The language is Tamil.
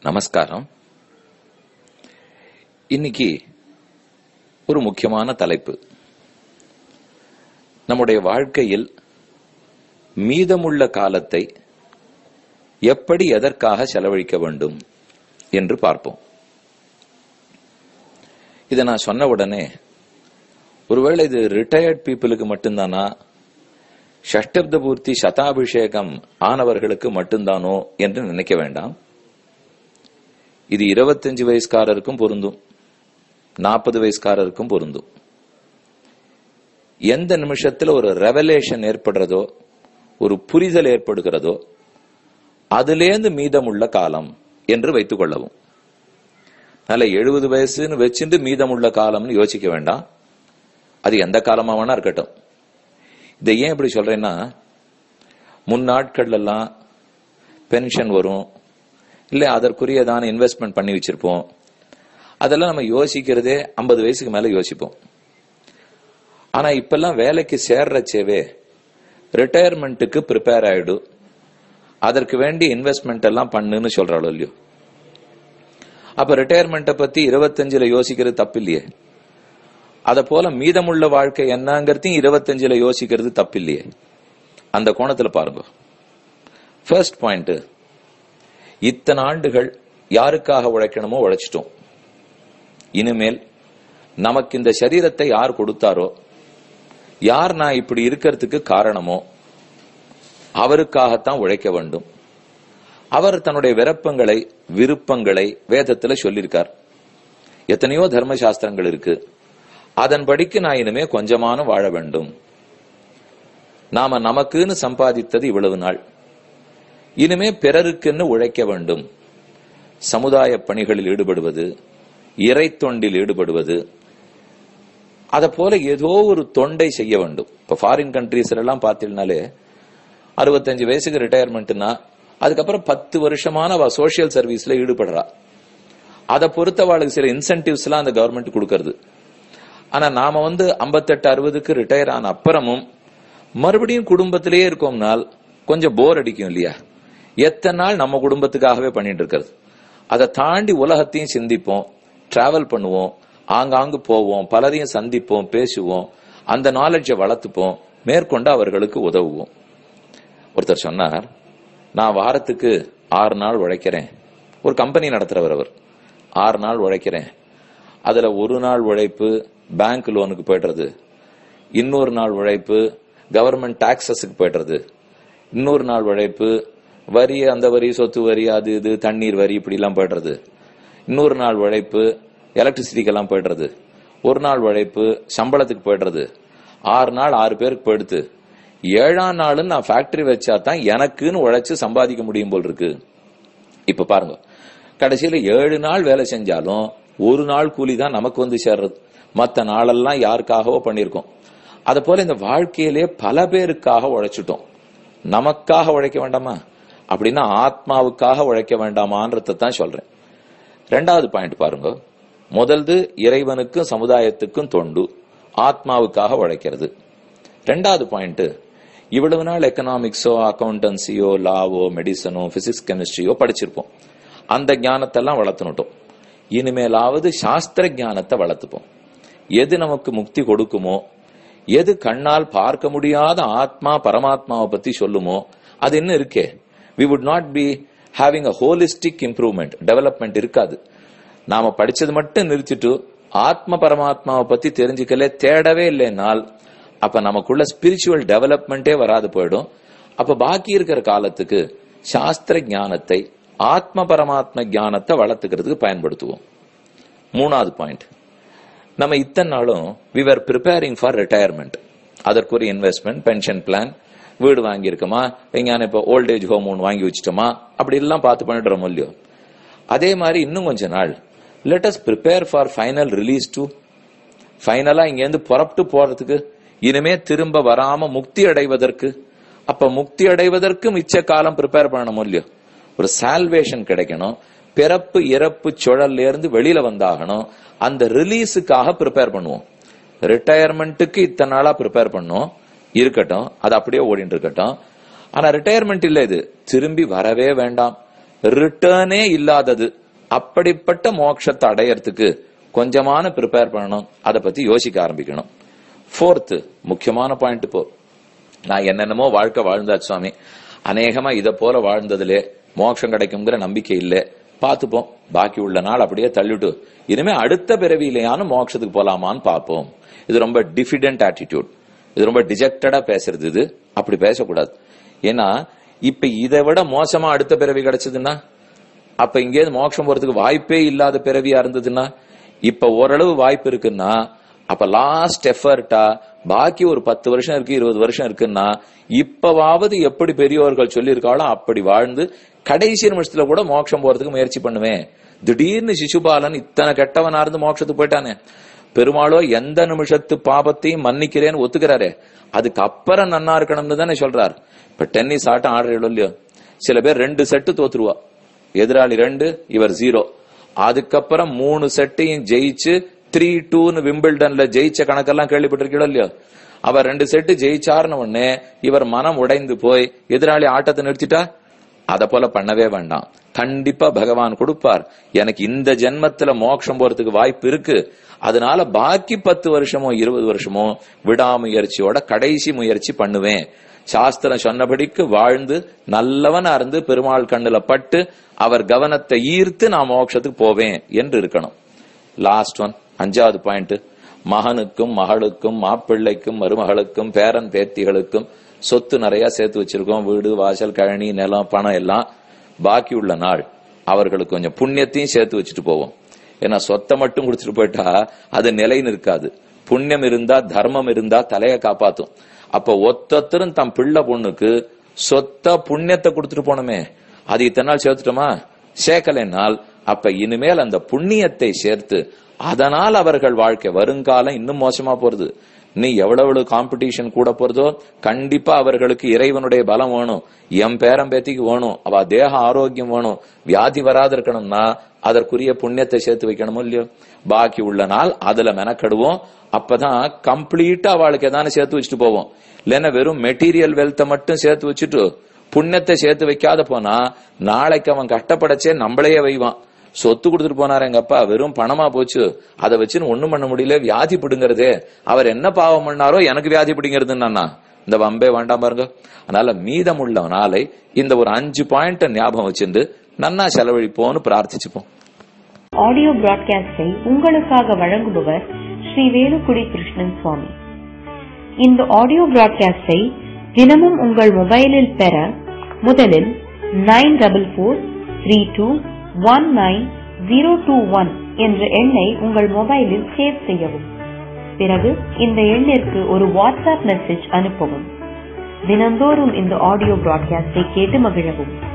நமஸ்காரம் இன்னைக்கு ஒரு முக்கியமான தலைப்பு நம்முடைய வாழ்க்கையில் மீதமுள்ள காலத்தை எப்படி எதற்காக செலவழிக்க வேண்டும் என்று பார்ப்போம் இதை நான் சொன்ன உடனே ஒருவேளை இது ரிட்டையர்ட் பீப்புளுக்கு மட்டும்தானா ஷஷ்டப்த பூர்த்தி சதாபிஷேகம் ஆனவர்களுக்கு மட்டும்தானோ என்று நினைக்க வேண்டாம் இது இருபத்தஞ்சு வயசுக்காரருக்கும் பொருந்தும் நாற்பது வயசுக்காரருக்கும் பொருந்தும் எந்த நிமிஷத்துல ஒரு ரெவலேஷன் ஏற்படுறதோ ஒரு புரிதல் ஏற்படுகிறதோ அதிலேந்து மீதமுள்ள காலம் என்று வைத்துக் கொள்ளவும் நல்ல எழுபது வயசுன்னு வச்சுட்டு மீதமுள்ள காலம்னு யோசிக்க வேண்டாம் அது எந்த காலமா வேணா இருக்கட்டும் இதை ஏன் இப்படி சொல்றேன்னா முன்னாட்கள் எல்லாம் பென்ஷன் வரும் இல்லை அதற்குரியதான இன்வெஸ்ட்மெண்ட் பண்ணி வச்சிருப்போம் அதெல்லாம் நம்ம யோசிக்கிறதே ஐம்பது வயசுக்கு மேல யோசிப்போம் ஆனா இப்பெல்லாம் வேலைக்கு சேர்றச்சேவே ரிட்டையர்மெண்ட்டுக்கு ப்ரிப்பேர் ஆயிடு அதற்கு வேண்டி இன்வெஸ்ட்மெண்ட் எல்லாம் பண்ணுன்னு சொல்றாளோ இல்லையோ அப்ப ரிட்டையர்மெண்ட்டை பத்தி இருபத்தஞ்சுல யோசிக்கிறது தப்பு இல்லையே அத போல மீதமுள்ள வாழ்க்கை என்னங்கிறதையும் இருபத்தஞ்சுல யோசிக்கிறது தப்பு இல்லையே அந்த கோணத்துல பாருங்க ஃபர்ஸ்ட் பாயிண்ட் இத்தனை ஆண்டுகள் யாருக்காக உழைக்கணுமோ உழைச்சிட்டோம் இனிமேல் நமக்கு இந்த சரீரத்தை யார் கொடுத்தாரோ யார் நான் இப்படி இருக்கிறதுக்கு காரணமோ அவருக்காகத்தான் உழைக்க வேண்டும் அவர் தன்னுடைய விருப்பங்களை விருப்பங்களை வேதத்துல சொல்லியிருக்கார் எத்தனையோ தர்ம சாஸ்திரங்கள் இருக்கு அதன்படிக்கு நான் இனிமே கொஞ்சமான வாழ வேண்டும் நாம நமக்குன்னு சம்பாதித்தது இவ்வளவு நாள் இனிமே பிறருக்குன்னு உழைக்க வேண்டும் சமுதாய பணிகளில் ஈடுபடுவது இறை தொண்டில் ஈடுபடுவது அத போல ஏதோ ஒரு தொண்டை செய்ய வேண்டும் இப்ப ஃபாரின் கண்ட்ரீஸ்ல எல்லாம் பாத்தீங்கன்னாலே அறுபத்தஞ்சு வயசுக்கு ரிட்டையர்மெண்ட்னா அதுக்கப்புறம் பத்து வருஷமான அவ சோசியல் சர்வீஸ்ல ஈடுபடுறா அதை பொறுத்தவாளுக்கு சில இன்சென்டிவ்ஸ் எல்லாம் அந்த கவர்மெண்ட் கொடுக்கறது ஆனா நாம வந்து ஐம்பத்தெட்டு அறுபதுக்கு ரிட்டையர் ஆன அப்புறமும் மறுபடியும் குடும்பத்திலேயே இருக்கோம்னால் கொஞ்சம் போர் அடிக்கும் இல்லையா எத்தனை நாள் நம்ம குடும்பத்துக்காகவே பண்ணிட்டு இருக்கிறது அதை தாண்டி உலகத்தையும் சிந்திப்போம் டிராவல் பண்ணுவோம் ஆங்காங்கு போவோம் பலரையும் சந்திப்போம் பேசுவோம் அந்த நாலேஜை வளர்த்துப்போம் மேற்கொண்டு அவர்களுக்கு உதவுவோம் ஒருத்தர் சொன்னார் நான் வாரத்துக்கு ஆறு நாள் உழைக்கிறேன் ஒரு கம்பெனி நடத்துறவர் அவர் ஆறு நாள் உழைக்கிறேன் அதுல ஒரு நாள் உழைப்பு பேங்க் லோனுக்கு போயிடுறது இன்னொரு நாள் உழைப்பு கவர்மெண்ட் டாக்ஸஸுக்கு போயிடுறது இன்னொரு நாள் உழைப்பு வரி அந்த வரி சொத்து வரி அது இது தண்ணீர் வரி இப்படி எல்லாம் போயிடுறது இன்னொரு நாள் உழைப்பு எலக்ட்ரிசிட்டிக்கெல்லாம் போயிடுறது ஒரு நாள் உழைப்பு சம்பளத்துக்கு போயிடுறது ஆறு நாள் ஆறு பேருக்கு போயிடுது ஏழாம் நாள் நான் ஃபேக்டரி வச்சா தான் எனக்குன்னு உழைச்சு சம்பாதிக்க முடியும் போல் இருக்கு இப்ப பாருங்க கடைசியில ஏழு நாள் வேலை செஞ்சாலும் ஒரு நாள் கூலி தான் நமக்கு வந்து சேர்றது மத்த நாளெல்லாம் யாருக்காகவோ பண்ணிருக்கோம் அத போல இந்த வாழ்க்கையிலே பல பேருக்காக உழைச்சிட்டோம் நமக்காக உழைக்க வேண்டாமா அப்படின்னா ஆத்மாவுக்காக உழைக்க வேண்டாமான்றத தான் சொல்றேன் ரெண்டாவது பாயிண்ட் பாருங்க முதல்து இறைவனுக்கும் சமுதாயத்துக்கும் தொண்டு ஆத்மாவுக்காக உழைக்கிறது ரெண்டாவது பாயிண்ட் இவ்வளவு நாள் எக்கனாமிக்ஸோ அக்கௌண்டன்சியோ லாவோ மெடிசனோ பிசிக்ஸ் கெமிஸ்ட்ரியோ படிச்சிருப்போம் அந்த ஞானத்தெல்லாம் வளர்த்துனுட்டோம் இனிமேலாவது சாஸ்திர ஞானத்தை வளர்த்துப்போம் எது நமக்கு முக்தி கொடுக்குமோ எது கண்ணால் பார்க்க முடியாத ஆத்மா பரமாத்மாவை பத்தி சொல்லுமோ அது என்ன இருக்கே we would not be having a holistic improvement development இருக்காது நாம படிச்சது மட்டும் நிறுத்திட்டு ஆத்ம பரமாத்மாவை பத்தி தெரிஞ்சுக்கல தேடவே இல்லைனால் அப்ப நமக்குள்ள ஸ்பிரிச்சுவல் டெவலப்மெண்டே வராது போயிடும் அப்ப பாக்கி இருக்கிற காலத்துக்கு சாஸ்திர ஞானத்தை ஆத்ம பரமாத்ம ஞானத்தை வளர்த்துக்கிறதுக்கு பயன்படுத்துவோம் மூணாவது பாயிண்ட் நம்ம இத்தனை நாளும் we are preparing for retirement அதற்குரிய இன்வெஸ்ட்மெண்ட் பென்ஷன் பிளான் வீடு வாங்கியிருக்கோமா எங்கேயான இப்போ ஓல்டேஜ் ஹோம் ஒன்று வாங்கி வச்சுட்டோமா அப்படி எல்லாம் பார்த்து பண்ணிடுறோம் இல்லையோ அதே மாதிரி இன்னும் கொஞ்ச நாள் let us prepare for final release to ஃபைனலா இங்கேருந்து புறப்பட்டு போறதுக்கு இனிமே திரும்ப வராம முக்தி அடைவதற்கு அப்ப முக்தி அடைவதற்கு மிச்ச காலம் ப்ரிப்பேர் பண்ணணும் இல்லையோ ஒரு சால்வேஷன் கிடைக்கணும் பிறப்பு இறப்பு சுழல்ல இருந்து வெளியில வந்தாகணும் அந்த ரிலீஸுக்காக ப்ரிப்பேர் பண்ணுவோம் ரிட்டையர்மெண்ட்டுக்கு இத்தனை நாளா ப்ரிப்பேர் பண்ணோம் இருக்கட்டும் அது அப்படியே ஓடிட்டு இருக்கட்டும் ஆனா ரிட்டையர்மெண்ட் இல்ல இது திரும்பி வரவே வேண்டாம் ரிட்டர்னே இல்லாதது அப்படிப்பட்ட மோட்சத்தை அடையறதுக்கு கொஞ்சமான ப்ரிப்பேர் பண்ணணும் அதை பத்தி யோசிக்க ஆரம்பிக்கணும் ஃபோர்த்து முக்கியமான பாயிண்ட் இப்போ நான் என்னென்னமோ வாழ்க்கை வாழ்ந்தாச்சு சுவாமி அநேகமா இத போல வாழ்ந்ததுலே மோட்சம் கிடைக்குங்கிற நம்பிக்கை இல்லை பார்த்துப்போம் பாக்கி உள்ள நாள் அப்படியே தள்ளிட்டு இனிமே அடுத்த பிறவியிலையான மோட்சத்துக்கு போலாமான்னு பார்ப்போம் இது ரொம்ப டிஃபிடென்ட் ஆட்டிடியூட் இது ரொம்ப டிஜெக்டடா பேசுறது இது அப்படி பேசக்கூடாது ஏன்னா இப்ப இதை விட மோசமா அடுத்த பிறவி கிடைச்சதுன்னா அப்ப இங்கேருந்து மோட்சம் போறதுக்கு வாய்ப்பே இல்லாத பிறவியா இருந்ததுன்னா இப்ப ஓரளவு வாய்ப்பு இருக்குன்னா அப்ப லாஸ்ட் எஃபர்ட்டா பாக்கி ஒரு பத்து வருஷம் இருக்கு இருபது வருஷம் இருக்குன்னா இப்பவாவது எப்படி பெரியவர்கள் சொல்லியிருக்காளோ அப்படி வாழ்ந்து கடைசி நிமிஷத்துல கூட மோட்சம் போறதுக்கு முயற்சி பண்ணுவேன் திடீர்னு சிசுபாலன் இத்தனை கெட்டவனா இருந்து மோட்சத்துக்கு போயிட்டானே பெருமாளோ எந்த நிமிஷத்து பாபத்தையும் மன்னிக்கிறேன்னு ஒத்துக்கிறாரே அதுக்கு அப்புறம் நன்னா இருக்கணும்னு தானே சொல்றார் இப்ப டென்னிஸ் ஆட்டம் ஆடுறீங்களோ இல்லையோ சில பேர் ரெண்டு செட்டு தோத்துருவா எதிராளி ரெண்டு இவர் ஜீரோ அதுக்கப்புறம் மூணு செட்டையும் ஜெயிச்சு த்ரீ டூன்னு விம்பிள்டன்ல ஜெயிச்ச கணக்கெல்லாம் கேள்விப்பட்டிருக்கீங்களோ இல்லையோ அவர் ரெண்டு செட்டு ஜெயிச்சாருன்னு உடனே இவர் மனம் உடைந்து போய் எதிராளி ஆட்டத்தை நிறுத்திட்டா அத போல பண்ணவே வேண்டாம் கண்டிப்பா பகவான் கொடுப்பார் எனக்கு இந்த ஜென்மத்துல மோட்சம் போறதுக்கு வாய்ப்பு இருக்கு அதனால பாக்கி பத்து வருஷமோ இருபது வருஷமோ விடாமுயற்சியோட கடைசி முயற்சி பண்ணுவேன் சாஸ்திரம் சொன்னபடிக்கு வாழ்ந்து நல்லவனா இருந்து பெருமாள் கண்ணுல பட்டு அவர் கவனத்தை ஈர்த்து நான் மோட்சத்துக்கு போவேன் என்று இருக்கணும் லாஸ்ட் ஒன் அஞ்சாவது பாயிண்ட் மகனுக்கும் மகளுக்கும் மாப்பிள்ளைக்கும் மருமகளுக்கும் பேரன் பேத்திகளுக்கும் சொத்து நிறைய சேர்த்து வச்சிருக்கோம் வீடு வாசல் கழனி நிலம் பணம் எல்லாம் பாக்கி உள்ள நாள் அவர்களுக்கு கொஞ்சம் புண்ணியத்தையும் சேர்த்து வச்சுட்டு போவோம் ஏன்னா சொத்தை மட்டும் கொடுத்துட்டு போயிட்டா அது நிலைன்னு இருக்காது புண்ணியம் இருந்தா தர்மம் இருந்தா தலையை காப்பாத்தும் அப்ப ஒத்தொத்தரும் தம் பிள்ளை பொண்ணுக்கு சொத்த புண்ணியத்தை கொடுத்துட்டு போனோமே அது இத்தனை நாள் சேர்த்துட்டோமா சேர்க்கலைனால் அப்ப இனிமேல் அந்த புண்ணியத்தை சேர்த்து அதனால் அவர்கள் வாழ்க்கை வருங்காலம் இன்னும் மோசமா போறது நீ எவ்வளவு காம்படிஷன் கூட போறதோ கண்டிப்பா அவர்களுக்கு இறைவனுடைய பலம் வேணும் எம் பேரம் பேத்திக்கு வேணும் அவ தேக ஆரோக்கியம் வேணும் வியாதி வராது இருக்கணும்னா அதற்குரிய புண்ணியத்தை சேர்த்து வைக்கணுமோ இல்லையோ பாக்கி உள்ள நாள் அதுல மெனக்கடுவோம் அப்பதான் கம்ப்ளீட்டா அவளுக்கு எதானே சேர்த்து வச்சுட்டு போவோம் இல்லைன்னா வெறும் மெட்டீரியல் வெல்த்தை மட்டும் சேர்த்து வச்சுட்டு புண்ணியத்தை சேர்த்து வைக்காத போனா நாளைக்கு அவன் கஷ்டப்படச்சே நம்மளையே வைவான் சொத்து கொடுத்துட்டு போனாரு எங்க அப்பா வெறும் பணமா போச்சு அதை வச்சுன்னு ஒண்ணும் பண்ண முடியல வியாதி பிடுங்கிறதே அவர் என்ன பாவம் பண்ணாரோ எனக்கு வியாதி பிடிங்கிறதுன்னு இந்த வம்பே வேண்டாம் பாருங்க அதனால மீதமுள்ள நாளை இந்த ஒரு அஞ்சு பாயிண்ட் ஞாபகம் வச்சிருந்து நன்னா செலவழிப்போம்னு பிரார்த்திச்சுப்போம் ஆடியோ பிராட்காஸ்டை உங்களுக்காக வழங்குபவர் ஸ்ரீ வேலுக்குடி கிருஷ்ணன் சுவாமி இந்த ஆடியோ பிராட்காஸ்டை தினமும் உங்கள் மொபைலில் பெற முதலில் nine double four three two one nine zero two one என்ற எண்ணை உங்கள் மொபைலில் சேவ் செய்யவும் பிறகு இந்த எண்ணிற்கு ஒரு வாட்ஸ்அப் மெசேஜ் அனுப்பவும் தினந்தோறும் இந்த ஆடியோ பிராட்காஸ்டை கேட்டு மகிழவும்